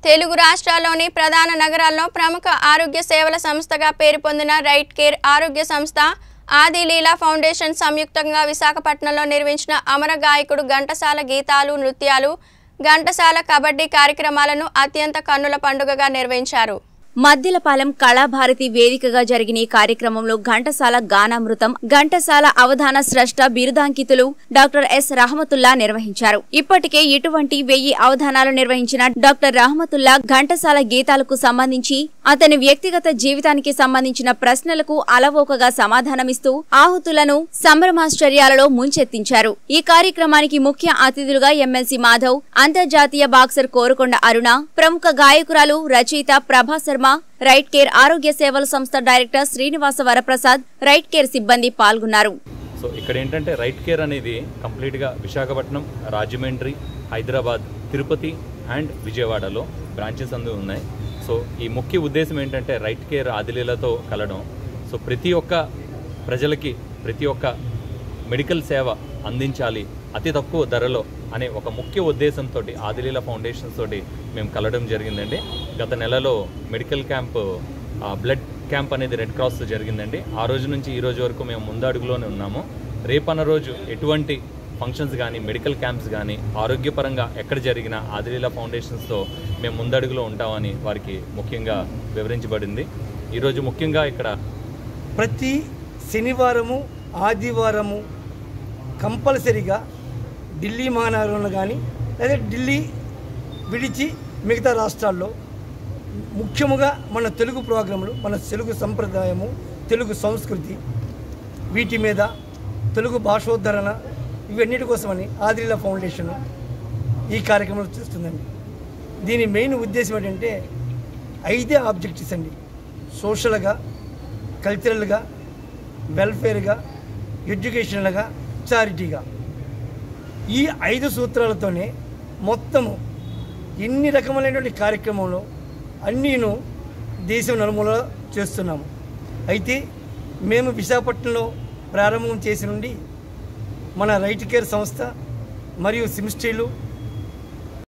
తెలుగు రాష్ట్రాల్లోని ప్రధాన నగరాల్లో ప్రముఖ ఆరోగ్య సేవల సంస్థగా పేరు పొందిన రైట్ కేర్ ఆరోగ్య సంస్థ ఆది లీలా ఫౌండేషన్ సంయుక్తంగా విశాఖపట్నంలో నిర్వహించిన అమర గాయకుడు ఘంటసాల గీతాలు నృత్యాలు ఘంటసాల కబడ్డీ కార్యక్రమాలను అత్యంత కన్నుల పండుగగా నిర్వహించారు మద్దిలపాలెం కళాభారతి వేదికగా జరిగిన ఈ కార్యక్రమంలో ఘంటసాల గానామృతం ఘంటసాల అవధాన స్రష్ట బిరుదాంకితులు డాక్టర్ ఎస్ రహమతుల్లా నిర్వహించారు ఇప్పటికే ఇటువంటి వెయ్యి అవధానాలు నిర్వహించిన డాక్టర్ రహమతుల్లా ఘంటసాల గీతాలకు సంబంధించి అతని వ్యక్తిగత జీవితానికి సంబంధించిన ప్రశ్నలకు అలవోకగా సమాధానమిస్తూ ఆహుతులను సంభ్రమాశ్చర్యాలలో ముంచెత్తించారు ఈ కార్యక్రమానికి ముఖ్య అతిథులుగా ఎమ్మెల్సీ మాధవ్ అంతర్జాతీయ బాక్సర్ కోరుకొండ అరుణ ప్రముఖ గాయకురాలు రచయిత ప్రభా శర్మ రైట్ కేర్ ఆరోగ్య సేవల సంస్థ director Srinivasa Varaprasad right care సిబ్బంది పాల్గొన్నారు సో ఇక్కడ ఏంటంటే రైట్ కేర్ అనేది కంప్లీట్గా విశాఖపట్నం రాజమండ్రి హైదరాబాద్ తిరుపతి అండ్ విజయవాడలో బ్రాంచెస్ అందు ఉన్నాయి సో ఈ ముఖ్య ఉద్దేశం ఏంటంటే రైట్ కేర్ ఆదిలీలతో కలడం సో ప్రతి ఒక్క ప్రజలకి ప్రతి ఒక్క మెడికల్ సేవ అందించాలి అతి తక్కువ ధరలో అనే ఒక ముఖ్య ఉద్దేశంతో ఆదిలీల ఫౌండేషన్ తోటి మేము కలవడం జరిగిందండి గత నెలలో మెడికల్ క్యాంప్ ఆ, బ్లడ్ క్యాంప్ అనేది రెడ్ క్రాస్ జరిగిందండి ఆ రోజు నుంచి ఈ రోజు వరకు మేము ముందడుగులోనే ఉన్నాము రేపన్న రోజు ఎటువంటి ఫంక్షన్స్ కానీ మెడికల్ క్యాంప్స్ కానీ ఆరోగ్యపరంగా ఎక్కడ జరిగినా ఆదిలీల ఫౌండేషన్స్తో మేము ముందడుగులో ఉంటామని వారికి ముఖ్యంగా వివరించబడింది ఈరోజు ముఖ్యంగా ఇక్కడ ప్రతి శనివారము ఆదివారము కంపల్సరీగా ఢిల్లీ మహానగరంలో కానీ లేదా ఢిల్లీ విడిచి మిగతా రాష్ట్రాల్లో ముఖ్యముగా మన తెలుగు ప్రోగ్రాములు మన తెలుగు సంప్రదాయము తెలుగు సంస్కృతి వీటి మీద తెలుగు భాషోద్ధరణ ఇవన్నిటి కోసమని ఆదిలీల ఫౌండేషన్ ఈ కార్యక్రమం చేస్తుందండి దీని మెయిన్ ఉద్దేశం ఏంటంటే ఐదే ఆబ్జెక్టివ్స్ అండి సోషల్గా కల్చరల్గా వెల్ఫేర్గా ఎడ్యుకేషనల్గా చారిటీగా ఈ ఐదు సూత్రాలతోనే మొత్తము ఎన్ని రకములైనటువంటి కార్యక్రమంలో అన్నీను దేశం నలుమూల చేస్తున్నాము అయితే మేము విశాఖపట్నంలో ప్రారంభం చేసి నుండి మన రైట్ కేర్ సంస్థ మరియు సిమ్స్టీలు